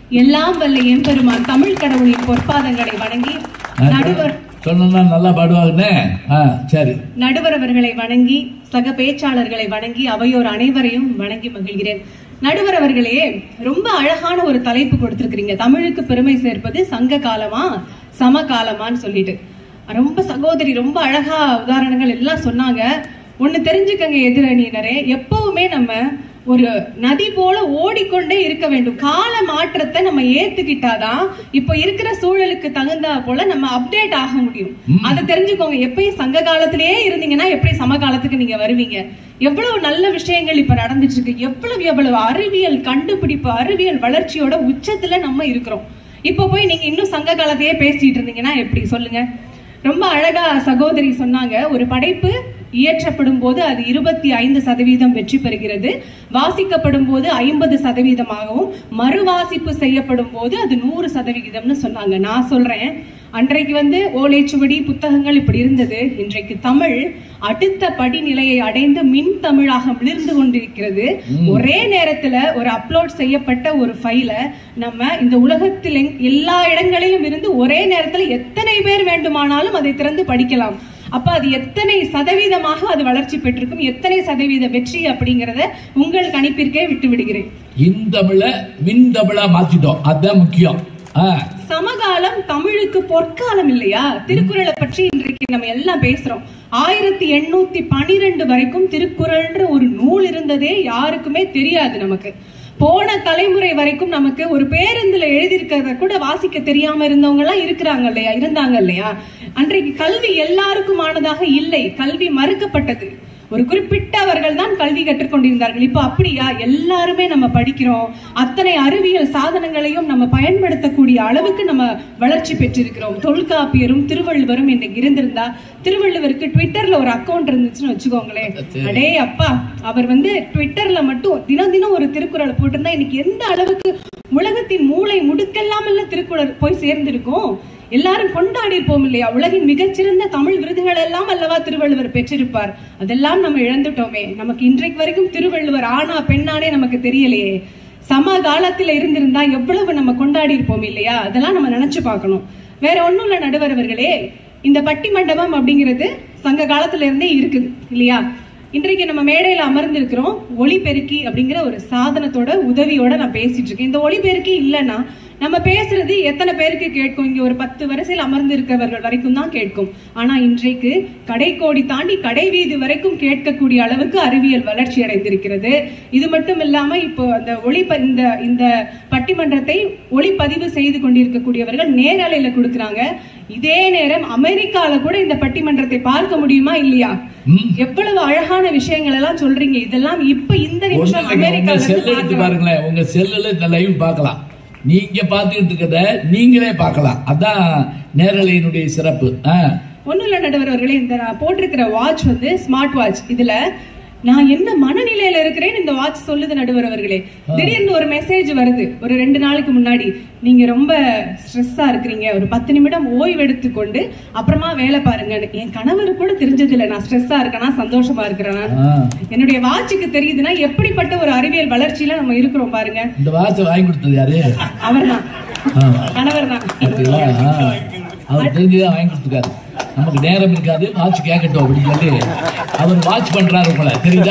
எல்லாம் வல்ல எம்பெருமான் தமிழ் கடவுளின் பொற்பாதங்களை வணங்கி நடுவர் சொன்னா நல்லா பாடுவாங்கண்ணே ஆ சரி நடுவர் அவர்களை வணங்கி சக பேச்சாளர்களை வணங்கி அவையோர் அனைவரையும் வணங்கி மகிழ்கிறேன் நடுவர் அவர்களே ரொம்ப அழகான ஒரு தலைப்பு கொடுத்திருக்கிறீங்க தமிழுக்கு பெருமை சேர்ப்பது சங்க காலமா சமகாலமான்னு சொல்லிட்டு ரொம்ப சகோதரி ரொம்ப அழகா உதாரணங்கள் எல்லாம் சொன்னாங்க ஒண்ணு தெரிஞ்சுக்கங்க எதிரணியினரே எப்பவுமே நம்ம ஒரு நதி போல ஓடிக்கொண்டே இருக்க வேண்டும் கால மாற்றத்தை நம்ம ஏத்துக்கிட்டாதான் இப்போ இருக்கிற சூழலுக்கு தகுந்தா போல நம்ம அப்டேட் ஆக முடியும் அதை தெரிஞ்சுக்கோங்க எப்பயும் சங்க காலத்திலேயே இருந்தீங்கன்னா எப்படி சமகாலத்துக்கு நீங்க வருவீங்க எவ்வளவு நல்ல விஷயங்கள் இப்ப நடந்துட்டு இருக்கு எவ்வளவு எவ்வளவு அறிவியல் கண்டுபிடிப்பு அறிவியல் வளர்ச்சியோட உச்சத்துல நம்ம இருக்கிறோம் இப்ப போய் நீங்க இன்னும் சங்க காலத்தையே பேசிட்டு இருந்தீங்கன்னா எப்படி சொல்லுங்க ரொம்ப அழகா சகோதரி சொன்னாங்க ஒரு படைப்பு இயற்றப்படும் போது அது இருபத்தி ஐந்து சதவீதம் வெற்றி பெறுகிறது வாசிக்கப்படும் போது ஐம்பது சதவீதமாகவும் மறுவாசிப்பு செய்யப்படும் போது அது நூறு சதவிகிதம்னு சொன்னாங்க நான் சொல்றேன் அன்றைக்கு வந்து ஓலைச்சுவடி புத்தகங்கள் இப்படி இருந்தது இன்றைக்கு தமிழ் அடுத்த படிநிலையை அடைந்து மின் தமிழாக மிளிர்ந்து கொண்டிருக்கிறது ஒரே நேரத்துல ஒரு அப்லோட் செய்யப்பட்ட ஒரு ஃபைல நம்ம இந்த உலகத்தில் எங்- எல்லா இடங்களிலும் இருந்து ஒரே நேரத்துல எத்தனை பேர் வேண்டுமானாலும் அதை திறந்து படிக்கலாம் அப்ப அது எத்தனை சதவீதமாக அது வளர்ச்சி பெற்றிருக்கும் எத்தனை சதவீத வெற்றி அப்படிங்கறத உங்கள் கணிப்பிற்கே விட்டு விடுகிறேன் இந்தமிழ மின் தமிழா மாத்திட்டோம் அதுதான் முக்கியம் ஆ சமகாலம் தமிழுக்கு பொற்காலம் இல்லையா திருக்குறளை பற்றி இன்றைக்கு நம்ம எல்லாம் பேசுறோம் ஆயிரத்தி எண்ணூத்தி பனிரெண்டு வரைக்கும் திருக்குறள்ன்ற ஒரு நூல் இருந்ததே யாருக்குமே தெரியாது நமக்கு போன தலைமுறை வரைக்கும் நமக்கு ஒரு பேருந்துல எழுதியிருக்கிறத கூட வாசிக்க தெரியாம இருந்தவங்க எல்லாம் இருக்கிறாங்க இல்லையா இருந்தாங்க இல்லையா அன்றைக்கு கல்வி எல்லாருக்குமானதாக இல்லை கல்வி மறுக்கப்பட்டது ஒரு குறிப்பிட்டவர்கள் தான் கல்வி கற்றுக்கொண்டிருந்தார்கள் இப்போ அப்படியா எல்லாருமே நம்ம படிக்கிறோம் அத்தனை அறிவியல் சாதனங்களையும் நம்ம பயன்படுத்தக்கூடிய அளவுக்கு நம்ம வளர்ச்சி பெற்றிருக்கிறோம் தொல்காப்பியரும் திருவள்ளுவரும் இன்னைக்கு இருந்திருந்தா திருவள்ளுவருக்கு ட்விட்டர்ல ஒரு அக்கவுண்ட் இருந்துச்சுன்னு வச்சுக்கோங்களேன் அடே அப்பா அவர் வந்து ட்விட்டர்ல மட்டும் தினம் தினம் ஒரு திருக்குறளை போட்டிருந்தா இன்னைக்கு எந்த அளவுக்கு உலகத்தின் மூளை முடுக்கெல்லாம் இல்ல திருக்குறள் போய் சேர்ந்திருக்கும் எல்லாரும் கொண்டாடி இருப்போம் இல்லையா உலகின் மிகச்சிறந்த தமிழ் விருதுகள் எல்லாம் அல்லவா திருவள்ளுவர் பெற்றிருப்பார் அதெல்லாம் நம்ம இழந்துட்டோமே நமக்கு இன்றைக்கு வரைக்கும் திருவள்ளுவர் ஆனா பெண்ணானே நமக்கு தெரியலையே சம காலத்துல இருந்திருந்தா எவ்வளவு நம்ம கொண்டாடி இருப்போம் இல்லையா அதெல்லாம் நம்ம நினைச்சு பார்க்கணும் வேற ஒண்ணும் இல்ல நடுவர் அவர்களே இந்த பட்டி மண்டபம் அப்படிங்கிறது சங்க காலத்துல இருந்தே இருக்குது இல்லையா இன்றைக்கு நம்ம மேடையில அமர்ந்திருக்கிறோம் ஒளிபெருக்கி அப்படிங்கிற ஒரு சாதனத்தோட உதவியோட நான் பேசிட்டு இருக்கேன் இந்த ஒளிபெருக்கி இல்லைன்னா நம்ம பேசுறது எத்தனை பேருக்கு கேட்கும் இங்க ஒரு பத்து வரிசையில் அமர்ந்து இருக்கிறவர்கள் வரைக்கும் தான் கேட்கும் ஆனா இன்றைக்கு கடைக்கோடி தாண்டி கடை வீதி வரைக்கும் கேட்கக்கூடிய அளவுக்கு அறிவியல் வளர்ச்சி அடைந்திருக்கிறது இது மட்டும் இல்லாம இப்போ அந்த ஒளி இந்த இந்த பட்டிமன்றத்தை ஒளிப்பதிவு செய்து கொண்டிருக்கக்கூடியவர்கள் நேரலையில கொடுக்கறாங்க இதே நேரம் அமெரிக்கால கூட இந்த பட்டிமன்றத்தை பார்க்க முடியுமா இல்லையா எவ்வளவு அழகான விஷயங்கள் எல்லாம் சொல்றீங்க இதெல்லாம் இப்ப இந்த ஒண்ணு நிமிஷம் இல்லைங்க, உங்க அமெரிக்கால செல் இருந்து எடுத்து பார்க்கலாம். பாருங்களேன் உங்க செல்லுல இந்த லைவ் பார்க்கலாம் நீங்க பார்த்துக்கிட்டு இருக்கிறத நீங்களே பார்க்கலாம் அதான் நேரலையினுடைய சிறப்பு ஆ. ஒண்ணும் இல்ல நடுவர் அவர்களே இந்த நான் போட்டிருக்கிற வாட்ச் வந்து ஸ்மார்ட் வாட்ச் இதுல நான் என்ன மனநிலையில இருக்கிறேன்னு இந்த வாட்ச் சொல்லுது நடுவர் அவர்களே திடீர்னு ஒரு மெசேஜ் வருது ஒரு ரெண்டு நாளுக்கு முன்னாடி நீங்க ரொம்ப ஸ்ட்ரெஸ்ஸா இருக்கிறீங்க ஒரு பத்து நிமிடம் ஓய்வு எடுத்துக்கொண்டு அப்புறமா வேலை பாருங்க என் கணவருக்கு கூட தெரிஞ்சது இல்ல நான் ஸ்ட்ரெஸ்ஸா இருக்கேனா சந்தோஷமா இருக்கிறேனா ஆ. என்னுடைய வாட்சுக்கு தெரியுதுன்னா எப்படிப்பட்ட ஒரு அறிவியல் வளர்ச்சியில நம்ம இருக்கிறோம் பாருங்க இந்த வாட்சை வாங்கி கொடுத்தது யாரு அவர்தான் ஆமா. கணவர் தான் பார்த்தீங்களா? ஆ. அவர் தெரிஞ்சுதான் வாங்கி கொடுத்துருக்காரு நமக்கு நேரம் இருக்காது வாட்ச் கேட்கட்டும் அப்படின்னு சொல்லி அவர் வாட்ச் பண்றாரு போல தெரியுதா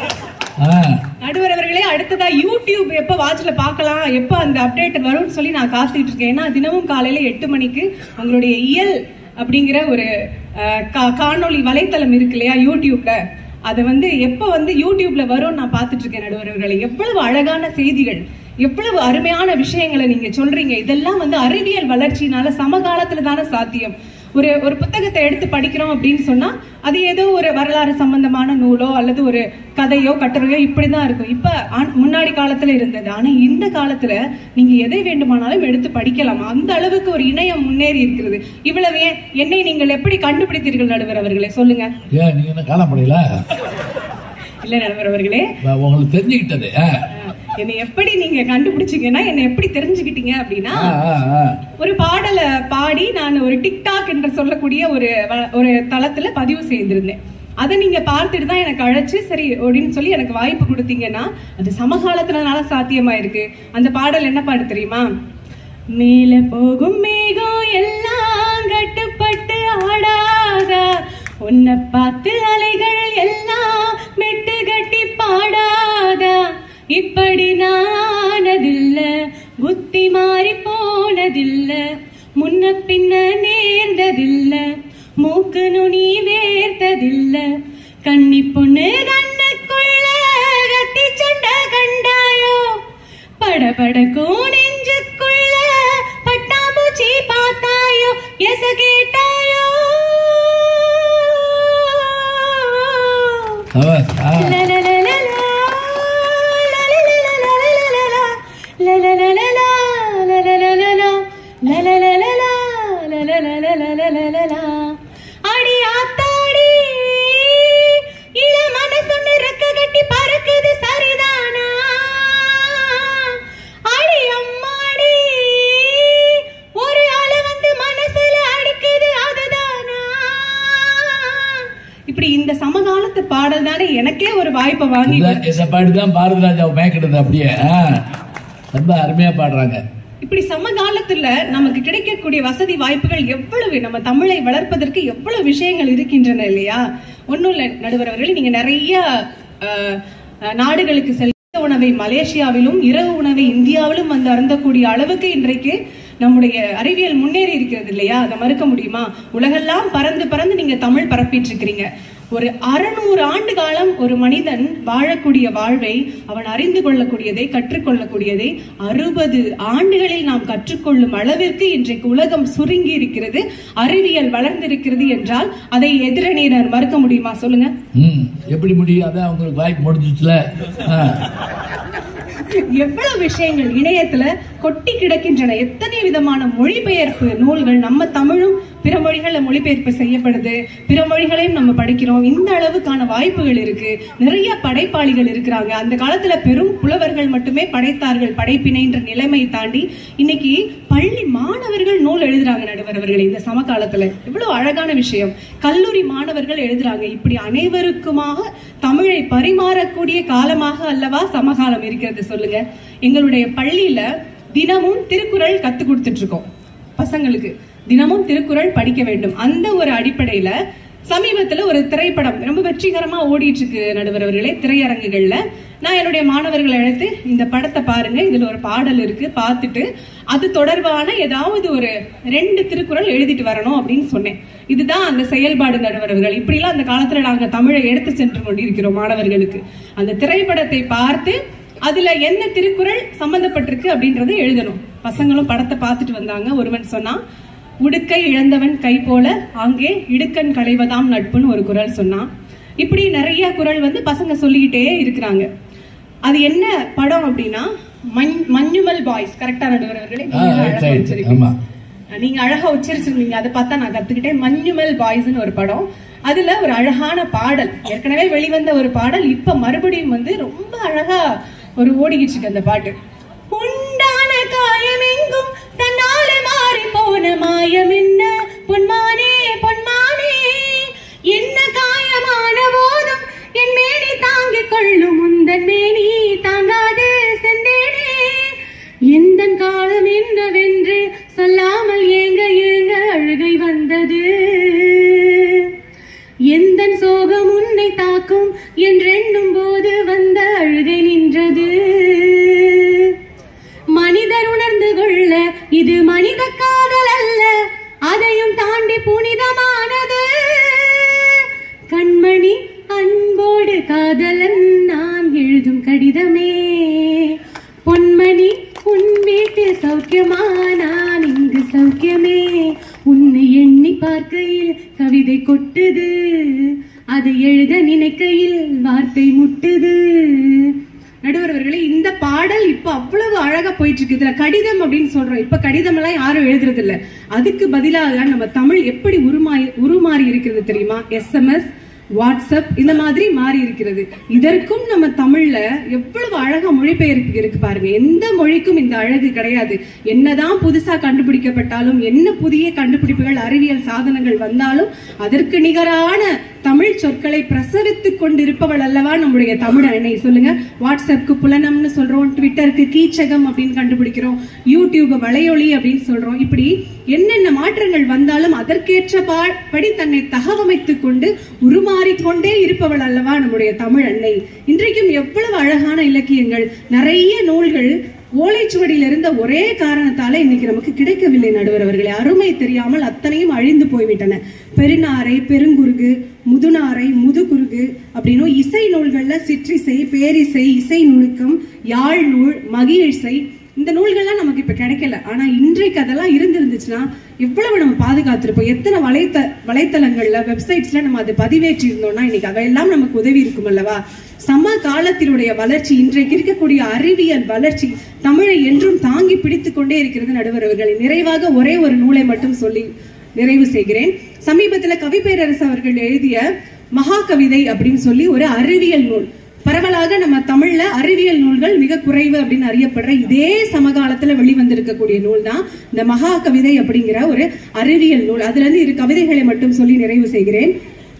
ஆ. நடுவர் அவர்களே அடுத்ததா யூடியூப் எப்ப வாட்ச்ல பார்க்கலாம் எப்ப அந்த அப்டேட் வரும்னு சொல்லி நான் காத்துட்டு இருக்கேன் ஏன்னா தினமும் காலையில எட்டு மணிக்கு உங்களுடைய இயல் அப்படிங்கிற ஒரு அஹ், கா- காணொளி வலைத்தளம் இருக்கு இல்லையா யூடியூப்ல அது வந்து எப்ப வந்து யூடியூப்ல வரும் நான் பார்த்துட்டு இருக்கேன் நடுவர் அவர்களே எவ்வளவு அழகான செய்திகள் எவ்வளவு அருமையான விஷயங்களை நீங்க சொல்றீங்க இதெல்லாம் வந்து அறிவியல் வளர்ச்சினால சமகாலத்துல தானே சாத்தியம் ஒரு ஒரு புத்தகத்தை எடுத்து படிக்கிறோம் அப்படின்னு சொன்னா அது ஏதோ ஒரு வரலாறு சம்பந்தமான நூலோ அல்லது ஒரு கதையோ கட்டுரையோ இப்படிதான் இருக்கும் இப்ப ஆன்- முன்னாடி காலத்துல இருந்தது ஆனா இந்த காலத்துல நீங்க எதை வேண்டுமானாலும் எடுத்து படிக்கலாம் அந்த அளவுக்கு ஒரு இணையம் முன்னேறி இருக்கிறது இவ்வளவு ஏன் என்னை நீங்கள் எப்படி கண்டுபிடித்தீர்கள் நடுவர் அவர்களே சொல்லுங்க ஏன் நீங்க என்ன காணப்படையில இல்ல நடுவர் அவர்களே உங்களுக்கு தெரிஞ்சுக்கிட்டது ஆ. அஹ், என்னை எப்படி நீங்க கண்டுபிடிச்சீங்கன்னா என்னை எப்படி தெரிஞ்சுக்கிட்டீங்க அப்படின்னா ஆ, ஆ, ஆ. ஒரு பாடலை பாடி நான் ஒரு டிக்டாக் என்று சொல்லக்கூடிய ஒரு வ- ஒரு தளத்துல பதிவு செய்திருந்தேன் அதை நீங்க பார்த்துட்டு தான் எனக்கு அழைச்சு சரி அப்படின்னு சொல்லி எனக்கு வாய்ப்பு கொடுத்தீங்கன்னா அது சமகாலத்துலனால சாத்தியமா இருக்கு அந்த பாடல் என்ன பாடு தெரியுமா மேல போகும் மேகம் எல்லாம் கட்டுப்பட்டு ஆடாதா உன்னை பார்த்து அலைகள் எல்லாம் மெட்டு கட்டி பாடாதா இப்படி நானதில்ல புத்தி மாறி போனதில்ல முன்ன பின்ன நேர்ந்ததில்ல மூக்கு நுனி வேர்த்ததில்ல கன்னி பொண்ணு கண்ணுக்குள்ள கத்தி சண்டை கண்டாயோ படபடக்கும் நெஞ்சுக்குள்ள பட்டாம்பூச்சி பார்த்தாயோ எச கேட்டாயோ சபாஷ். ஆ. அடி ஆத்தாடி இள மனசொன்னு ரெக்க கட்டி பறக்குது சரிதானா அடி அம்மாடி ஒரு அலை வந்து மனசுல அடிக்குது அதுதானா இப்படி இந்த சமகாலத்து பாடல் தானே எனக்கே ஒரு வாய்ப்பை வாங்கி இந்த இந்த பாட்டு தான் பாரதி ராஜாவை மேய்க்கிட்டது அப்படியே ஆ. ரொம்ப அருமையா பாடுறாங்க இப்படி சமகாலத்துல நமக்கு கிடைக்கக்கூடிய வசதி வாய்ப்புகள் எவ்வளவு நம்ம தமிழை வளர்ப்பதற்கு எவ்வளவு விஷயங்கள் இருக்கின்றன இல்லையா ஒண்ணும் இல்ல நடுவர் அவர்களே நீங்க நிறைய அஹ், அஹ், நாடுகளுக்கு செல்ல உணவை மலேசியாவிலும் இரவு உணவை இந்தியாவிலும் வந்து அருந்தக்கூடிய அளவுக்கு இன்றைக்கு நம்முடைய அறிவியல் முன்னேறி இருக்கிறது இல்லையா அதை மறுக்க முடியுமா உலகெல்லாம் பறந்து பறந்து நீங்க தமிழ் பரப்பிட்டு இருக்கிறீங்க ஒரு அறுநூறு ஆண்டு காலம் ஒரு மனிதன் வாழக்கூடிய வாழ்வை அவன் அறிந்து கொள்ளக்கூடியதை கற்றுக்கொள்ளக்கூடியதை அறுபது ஆண்டுகளில் நாம் கற்றுக்கொள்ளும் அளவிற்கு இன்றைக்கு உலகம் சுருங்கி இருக்கிறது அறிவியல் வளர்ந்திருக்கிறது என்றால் அதை எதிரணியினர் மறுக்க முடியுமா சொல்லுங்க ம் எப்படி முடியும் அதான் உங்களுக்கு வாய்ப்பு முடிஞ்சிச்சுல ஆ. எவ்வளவு விஷயங்கள் இணையத்துல கொட்டி கிடக்கின்றன எத்தனை விதமான மொழிபெயர்ப்பு நூல்கள் நம்ம தமிழும் பிற மொழிகள்ல மொழிபெயர்ப்பு செய்யப்படுது பிற மொழிகளையும் நம்ம படிக்கிறோம் இந்த அளவுக்கான வாய்ப்புகள் இருக்கு நிறைய படைப்பாளிகள் இருக்கிறாங்க அந்த காலத்துல பெரும் புலவர்கள் மட்டுமே படைத்தார்கள் படைப்பினைன்ற நிலைமை தாண்டி இன்னைக்கு பள்ளி மாணவர்கள் நூல் எழுதுறாங்க நடுவர் அவர்களே இந்த சமகாலத்துல இவ்வளவு அழகான விஷயம் கல்லூரி மாணவர்கள் எழுதுறாங்க இப்படி அனைவருக்குமாக தமிழை பரிமாறக்கூடிய காலமாக அல்லவா சமகாலம் இருக்கிறது சொல்லுங்க எங்களுடைய பள்ளியில தினமும் திருக்குறள் கத்து கொடுத்துட்டு இருக்கோம் பசங்களுக்கு தினமும் திருக்குறள் படிக்க வேண்டும் அந்த ஒரு அடிப்படையில சமீபத்துல ஒரு திரைப்படம் ரொம்ப வெற்றிகரமா ஓடிட்டு இருக்கு நடுவர் அவர்களே திரையரங்குகள்ல நான் என்னுடைய மாணவர்களை அழைத்து இந்த படத்தை பாருங்க இதுல ஒரு பாடல் இருக்கு பார்த்துட்டு அது தொடர்பான ஏதாவது ஒரு ரெண்டு திருக்குறள் எழுதிட்டு வரணும் அப்படின்னு சொன்னேன் இதுதான் அந்த செயல்பாடு நடுவர்கள் இப்படிலாம் அந்த காலத்துல நாங்க தமிழை எடுத்து சென்று கொண்டிருக்கிறோம் மாணவர்களுக்கு அந்த திரைப்படத்தை பார்த்து அதுல என்ன திருக்குறள் சம்பந்தப்பட்டிருக்கு அப்படின்றத எழுதணும் பசங்களும் படத்தை பார்த்துட்டு வந்தாங்க ஒருவன் சொன்னான் உடுக்கை இழந்தவன் கை போல அங்கே இடுக்கண் களைவதாம் நட்புன்னு ஒரு குறள் சொன்னான் இப்படி நிறைய குறள் வந்து பசங்க சொல்லிக்கிட்டே இருக்கிறாங்க அது என்ன படம் அப்படின்னா மஞ் மஞ்சுமல் பாய்ஸ் கரெக்டா நடுவர்களே ஆ, right, right. ஆமா. நீங்க அழகா உச்சரிச்சிருந்தீங்க அதை பார்த்தா நான் கத்துக்கிட்டேன் மஞ்சுமல் பாய்ஸ்னு ஒரு படம் அதுல ஒரு அழகான பாடல் ஏற்கனவே வெளிவந்த ஒரு பாடல் இப்ப மறுபடியும் வந்து ரொம்ப அழகா ஒரு ஓடிக்கிட்டு இருக்கு அந்த பாட்டு உண்டான காயம் எங்கும் தன்னால மாறி போன மாயம் என்ன பொன்மானே பொன்மானே என்ன காயமான போதும் என் மேனி தாங்கிக் கொள்ளும் உந்தன் மேனி தாங்காது செந்தேனே எந்த காலம் என்னவென்று சொல்லாமல் ஏங்க ஏங்க அழுகை வந்தது எந்த சோகம் உன்னை தாக்கும் என்றெண்ணும் போது வந்த அழுகை நின்றது மனிதர் உணர்ந்து கொள்ள இது மனித காதல் அல்ல அதையும் தாண்டி புனிதமானது கண்மணி அன்போடு காதலன் நான் எழுதும் கடிதமே பொன்மணி உன் வீட்டு சௌக்கியமா நான் இங்கு சௌக்கியமே உன்னை எண்ணி பார்க்கையில் கவிதை கொட்டுது அதை எழுத நினைக்கையில் வார்த்தை முட்டுது நடுவர்களே இந்த பாடல் இப்ப அவ்வளவு அழகா போயிட்டு இருக்கு இதுல கடிதம் அப்படின்னு சொல்றோம் இப்ப கடிதம் எல்லாம் யாரும் எழுதுறது இல்ல அதுக்கு பதிலாக நம்ம தமிழ் எப்படி உருமாறி உருமாறி இருக்கிறது தெரியுமா எஸ்எம்எஸ் வாட்ஸ்அப் இந்த மாதிரி மாறி இருக்கிறது இதற்கும் நம்ம தமிழ்ல எவ்வளவு அழகா மொழிபெயர்ப்பு இருக்கு பாருங்க எந்த மொழிக்கும் இந்த அழகு கிடையாது என்னதான் புதுசா கண்டுபிடிக்கப்பட்டாலும் என்ன புதிய கண்டுபிடிப்புகள் அறிவியல் சாதனங்கள் வந்தாலும் அதற்கு நிகரான தமிழ் சொற்களை பிரசவித்துக் கொண்டிருப்பவள் அல்லவா நம்முடைய தமிழ் அன்னை சொல்லுங்க வாட்ஸ்அப்க்கு புலனம்னு சொல்றோம் ட்விட்டருக்கு கீச்சகம் அப்படின்னு கண்டுபிடிக்கிறோம் யூடியூப் வலையொலி அப்படின்னு சொல்றோம் இப்படி என்னென்ன மாற்றங்கள் வந்தாலும் அதற்கேற்ற பா- படி தன்னை தகவமைத்துக் கொண்டு உருமாறிக்கொண்டே இருப்பவள் அல்லவா நம்முடைய தமிழ் அன்னை இன்றைக்கும் எவ்வளவு அழகான இலக்கியங்கள் நிறைய நூல்கள் ஓலைச்சுவடியில் இருந்த ஒரே காரணத்தால இன்னைக்கு நமக்கு கிடைக்கவில்லை நடுவர் அவர்களே அருமை தெரியாமல் அத்தனையும் அழிந்து போய்விட்டன பெருநாரை பெருங்குருகு முதுநாரை முதுகுருகு அப்படின்னு இசை நூல்கள்ல சிற்றிசை பேரிசை இசை நுணுக்கம் யாழ் நூல் மகிழிசை இந்த நூல்கள்லாம் நமக்கு இப்ப கிடைக்கல ஆனா இன்றைக்கு அதெல்லாம் இருந்திருந்துச்சுன்னா எவ்வளவு நம்ம பாதுகாத்திருப்போம் எத்தனை வலைத்த வலைத்தளங்கள்ல வெப்சைட்ஸ்ல நம்ம அதை பதிவேற்றி இருந்தோம்னா இன்னைக்கு அவையெல்லாம் நமக்கு உதவி இருக்கும் அல்லவா சம காலத்தினுடைய வளர்ச்சி இன்றைக்கு இருக்கக்கூடிய அறிவியல் வளர்ச்சி தமிழை என்றும் தாங்கி பிடித்துக் கொண்டே இருக்கிறது நடுவர் அவர்களை நிறைவாக ஒரே ஒரு நூலை மட்டும் சொல்லி நிறைவு செய்கிறேன் சமீபத்துல கவிப்பேரரசு அவர்கள் எழுதிய மகாகவிதை அப்படின்னு சொல்லி ஒரு அறிவியல் நூல் பரவலாக நம்ம தமிழ்ல அறிவியல் நூல்கள் மிக குறைவு அப்படின்னு அறியப்படுற இதே சமகாலத்துல வெளிவந்திருக்கக்கூடிய நூல் தான் இந்த மகா கவிதை அப்படிங்கிற ஒரு அறிவியல் நூல் அதுல இருந்து இரு கவிதைகளை மட்டும் சொல்லி நிறைவு செய்கிறேன்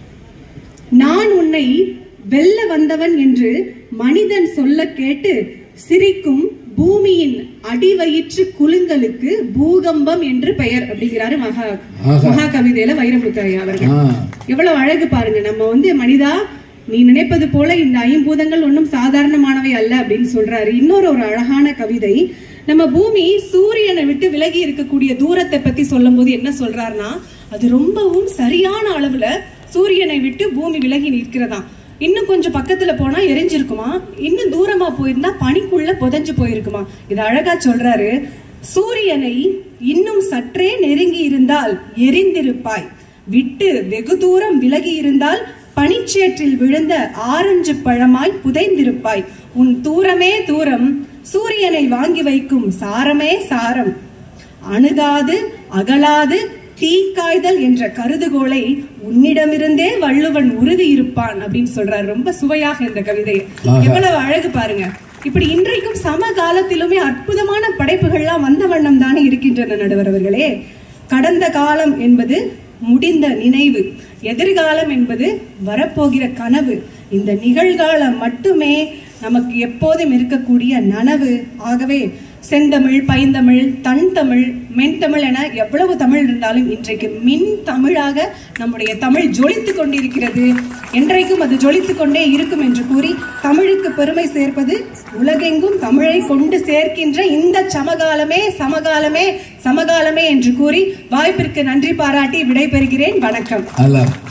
நான் உன்னை வெல்ல வந்தவன் என்று மனிதன் சொல்ல கேட்டு சிரிக்கும் பூமியின் அடிவயிற்று குலுங்கலுக்கு பூகம்பம் என்று பெயர் அப்படிங்கிறாரு மகா ஆஹா. மகா கவிதையில வைரமுத்தையா அவர்கள் ஆ, எவ்வளவு அழகு பாருங்க நம்ம வந்து மனிதா நீ நினைப்பது போல இந்த ஐம்பூதங்கள் ஒன்றும் சாதாரணமானவை அல்ல அப்படின்னு சொல்றாரு இன்னொரு ஒரு அழகான கவிதை நம்ம பூமி சூரியனை விட்டு விலகி இருக்கக்கூடிய தூரத்தை பத்தி சொல்லும்போது என்ன சொல்றாருன்னா அது ரொம்பவும் சரியான அளவுல சூரியனை விட்டு பூமி விலகி நிற்கிறதாம் இன்னும் கொஞ்சம் பக்கத்துல போனா எரிஞ்சிருக்குமா இன்னும் தூரமா போயிருந்தா பனிக்குள்ள புதைஞ்சு போயிருக்குமா இது அழகா சொல்றாரு சூரியனை இன்னும் சற்றே நெருங்கி இருந்தால் எரிந்திருப்பாய் விட்டு வெகு தூரம் விலகி இருந்தால் பனிச்சேற்றில் விழுந்த ஆரஞ்சு பழமாய் புதைந்திருப்பாய் உன் தூரமே தூரம் சூரியனை வாங்கி வைக்கும் சாரமே சாரம் அணுகாது அகலாது தீக்காய்தல் என்ற கருதுகோளை உன்னிடமிருந்தே வள்ளுவன் உறுதி இருப்பான் அப்படின்னு சொல்றாரு ரொம்ப சுவையாக இந்த கவிதை ஆஹா. எவ்வளவு அழகு பாருங்க இப்படி இன்றைக்கும் சம காலத்திலுமே அற்புதமான படைப்புகள்லாம் வந்த வண்ணம் தானே இருக்கின்றன நடுவர் அவர்களே கடந்த காலம் என்பது முடிந்த நினைவு எதிர்காலம் என்பது வரப்போகிற கனவு இந்த நிகழ்காலம் மட்டுமே நமக்கு எப்போதும் இருக்கக்கூடிய நனவு ஆகவே செந்தமிழ் பைந்தமிழ் தன் தமிழ் மென்தமிழ் என எவ்வளவு தமிழ் இருந்தாலும் இன்றைக்கு மின் தமிழாக நம்முடைய தமிழ் ஜொலித்துக் கொண்டிருக்கிறது என்றைக்கும் அது ஜொலித்துக் கொண்டே இருக்கும் என்று கூறி தமிழுக்கு பெருமை சேர்ப்பது உலகெங்கும் தமிழை கொண்டு சேர்க்கின்ற இந்த சமகாலமே சமகாலமே சமகாலமே என்று கூறி வாய்ப்பிற்கு நன்றி பாராட்டி விடைபெறுகிறேன் வணக்கம் நல்லா இருக்கு.